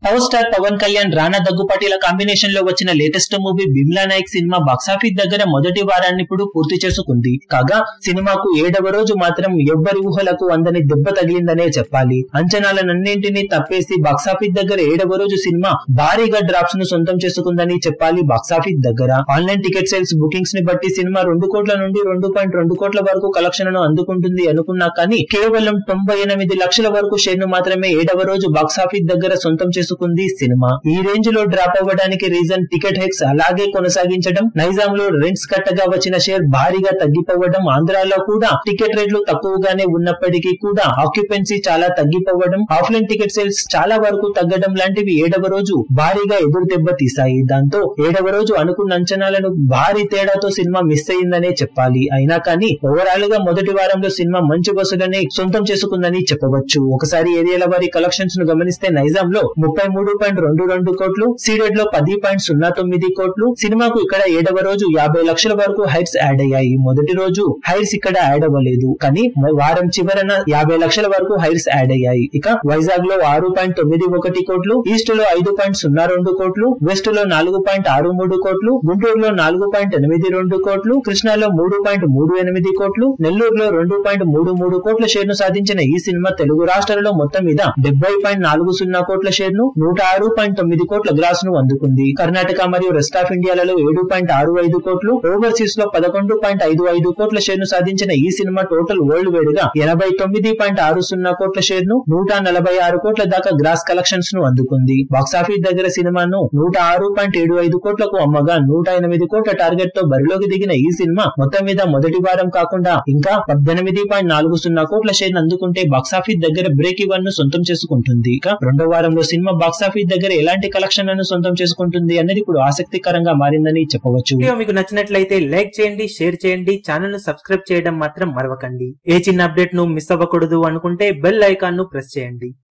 power star Pawan Kalyan Rana దగ్గుపాటిల combination లో వచ్చిన లేటెస్ట్ మూవీ బిమ్లా నాయక్ సినిమా బాక్సాఫీస్ దగ్గర మొదటి వారాన్ని ఇప్పుడు పూర్తి చేసుకుంది కాగా సినిమాకు ఏడవ రోజు మాత్రం ఎవ్వరి ఊహలకు అందని దెబ్బ తగిలిందనే చెప్పాలి అంచనాలన్నింటినీ తప్పేసి బాక్సాఫీస్ దగ్గర ఏడవ రోజు సినిమా భారీగా డ్రాప్స్ ను సొంతం చేసుకుందని చెప్పాలి బాక్సాఫీస్ దగ్గర ఆన్లైన్ టికెట్ సేల్స్ బుకింగ్స్ ని బట్టి సినిమా రెండు కోట్ల నుండి రెండు పాయింట్ రెండు కోట్ల వరకు కలెక్షన్లను అందుకుంటుంది అనుకున్నా కానీ కేవలం తొంభై ఎనిమిది లక్షల వరకు షేర్ ను మాత్రమే ఏడవ రోజు బాక్సాఫీస్ దగ్గర సొంతం చేసుకుంది సినిమా ఈ రేంజ్ లో డ్రాప్ అవ్వడానికి రీజన్ టికెట్ హెక్స్ అలాగే కొనసాగించడం నైజాం లో రెంట్స్ కట్టగా వచ్చిన షేర్ భారీగా తగ్గిపోవడం ఆంధ్రాలో కూడా టికెట్ రేట్లు తక్కువగానే ఉన్నప్పటికీ కూడా ఆక్యుపెన్సీ చాలా తగ్గిపోవడం ఆఫ్లైన్ టికెట్ సేల్స్ చాలా వరకు తగ్గడం లాంటివి ఏడవ రోజు భారీగా ఎదురు దెబ్బ తీశాయి దాంతో ఏడవ రోజు అనుకున్న అంచనాలను భారీ తేడాతో సినిమా మిస్ అయిందనే చెప్పాలి అయినా కానీ ఓవరాల్ గా మొదటి వారంలో సినిమా మంచి వసూలని సొంతం చేసుకుందని చెప్పవచ్చు ఒకసారి ఏరియాల వారి కలెక్షన్స్ ను గమనిస్తే నైజాం లో ముప్పై మూడు పాయింట్ రెండు రెండు కోట్లు సీడెడ్ లో పది పాయింట్ సున్నా తొమ్మిది కోట్లు సినిమాకు ఇక్కడ ఏడవ రోజు యాభై లక్షల వరకు హైట్స్ యాడ్ అయ్యాయి మొదటి రోజు హైట్స్ ఇక్కడ యాడ్ అవ్వలేదు కానీ మ- వారం చివరన యాభై లక్షల వరకు హైట్స్ యాడ్ అయ్యాయి ఇక వైజాగ్ లో ఆరు పాయింట్ తొమ్మిది ఒకటి కోట్లు ఈస్ట్ లో ఐదు పాయింట్ సున్నా రెండు కోట్లు వెస్ట్ లో నాలుగు పాయింట్ ఆరు మూడు కోట్లు గుంటూరులో నాలుగు పాయింట్ ఎనిమిది రెండు కోట్లు కృష్ణాలో మూడు పాయింట్ మూడు ఎనిమిది కోట్లు నెల్లూరులో రెండు పాయింట్ మూడు మూడు కోట్ల షేర్ ను సాధించిన ఈ సినిమా తెలుగు రాష్ట్రాలలో మొత్తం మీద డెబ్బై పాయింట్ నాలుగు సున్నా కోట్ల షేర్ ను నూట ఆరు పాయింట్ తొమ్మిది కోట్ల గ్రాస్ ను అందుకుంది కర్ణాటక మరియు రెస్ట్ ఆఫ్ ఇండియాలలో ఏడు పాయింట్ ఆరు ఐదు కోట్లు ఓవర్సీస్ లో పదకొండు పాయింట్ ఐదు ఐదు కోట్ల షేర్ ను సాధించిన ఈ సినిమా టోటల్ వరల్డ్ వైడ్ గా ఎనభై తొమ్మిది పాయింట్ ఆరు సున్నా కోట్ల షేర్ ను నూట నలభై ఆరు కోట్ల దాకా గ్రాస్ కలెక్షన్స్ ను అందుకుంది బాక్సాఫీస్ దగ్గర సినిమాను నూట ఆరు పాయింట్ ఏడు ఐదు కోట్లకు అమ్మగా నూట ఎనిమిది కోట్ల టార్గెట్ తో బరిలోకి దిగిన ఈ సినిమా మొత్తం మీద మొదటి వారం కాకుండా ఇంకా పద్దెనిమిది పాయింట్ నాలుగు సున్నా కోట్ల షేర్ అందుకుంటే బాక్సాఫీస్ దగ్గర బ్రేక్ ఇవన్ ను సొంతం చేసుకుంటుంది ఇక రెండో వారంలో సినిమా బాక్సాఫీస్ దగ్గర ఎలాంటి కలెక్షన్ ను సొంతం చేసుకుంటుంది అనేది ఇప్పుడు ఆసక్తికరంగా మారిందని చెప్పవచ్చు వీడియో మీకు నచ్చినట్లయితే లైక్ చేయండి షేర్ చేయండి ఛానల్ ను సబ్స్క్రైబ్ చేయడం మాత్రం మరవకండి ఏ చిన్న అప్డేట్ ను మిస్ అవ్వకూడదు అనుకుంటే బెల్ ఐకాన్ ను ప్రెస్ చేయండి